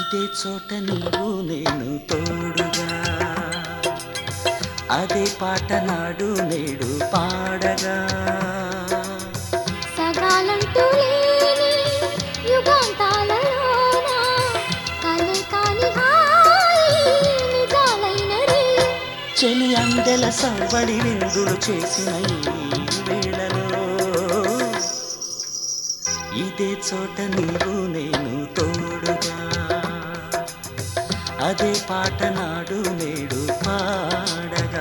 ఇదే చోట నీవు నేను తోడుగా అదే పాట నాడు నేడు పాడగా సగాలంటూ లేని యుగాంతాలలోన కలే కాని హాయి నిజాలైనది చెలి అందెల సవ్వడి విందులు చేసిన ఈ వేళలో ఇదే చోట నీవు నేను తోడుగా అదే పాట నాడు నేడు పాడగా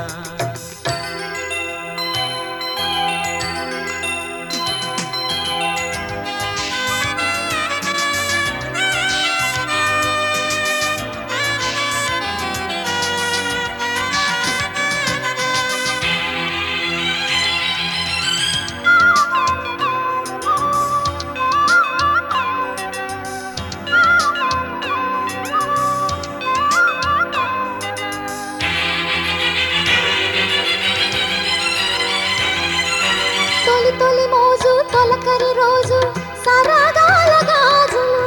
తొలి తొలి మోజు తొలకరి రోజు సరగాల గాజులు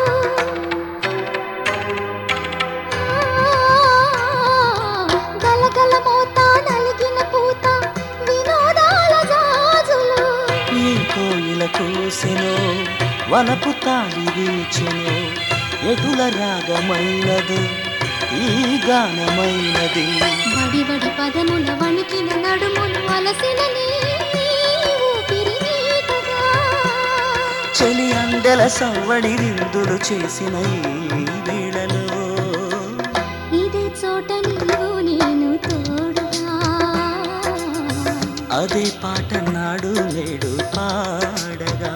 గలగల మోత నలిగిన పూత వినోదాల జాజులు ఈ కోయిల కూసెను వనపు తాళి వీచెను ఎటుల రాగమైనది ఈ గానమైనది వడి వడి పదముల వణికిన నడుములు అలసిన నీ ఊపిరి నీటగా. చెలి అందెల సవ్వడి విందులు చేసిన ఈ వేళలో ఇదే చోట నీవు నేను తోడుగా అదే పాట నాడు నేడు పాడగా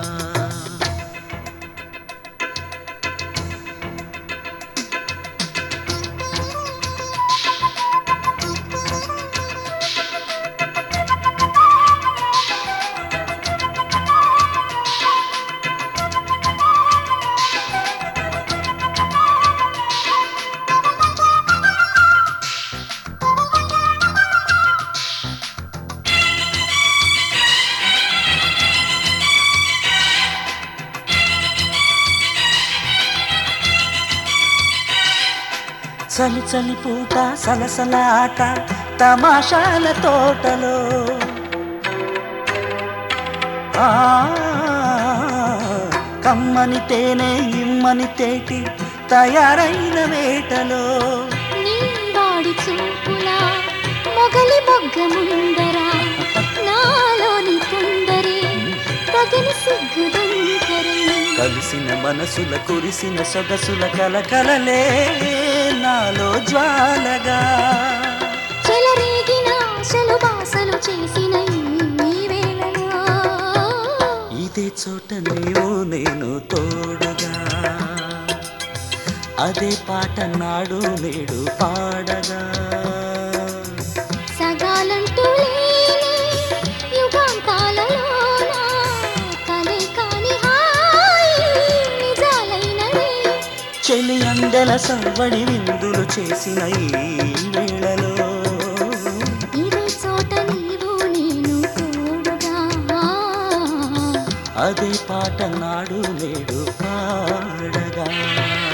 చలి చలి పూట సలసల ఆట తమాషాల తోటలో ఆ కమ్మని తేనె ఇమ్మని తేటి తయారైన వేటలో నీ వాడి చూపులా మొగలి మొగ్గ ముందరా నాలోని తొందరే తగని సిగ్గు దొంకరే కలిసిన మనసుల కురిసిన సొగసుల కలకలలే నాలో జ్వాలగా చెలరేగిన ఆశలు బాసలు చేసిన ఈ వేళలో ఇదే చోట నీవు నేను తోడుగా అదే పాట నాడు నేడు పాడగా సగాలంటూ లేని యుగాంతాలలోన కలే కాని హాయి నిజాలైనవి చెలి అందెల సవ్వడి విందులు చేసిన ఈ వేళలో ఇదే చోట నీవు నేను తోడుగా అదే పాట నాడు నేడు పాడగా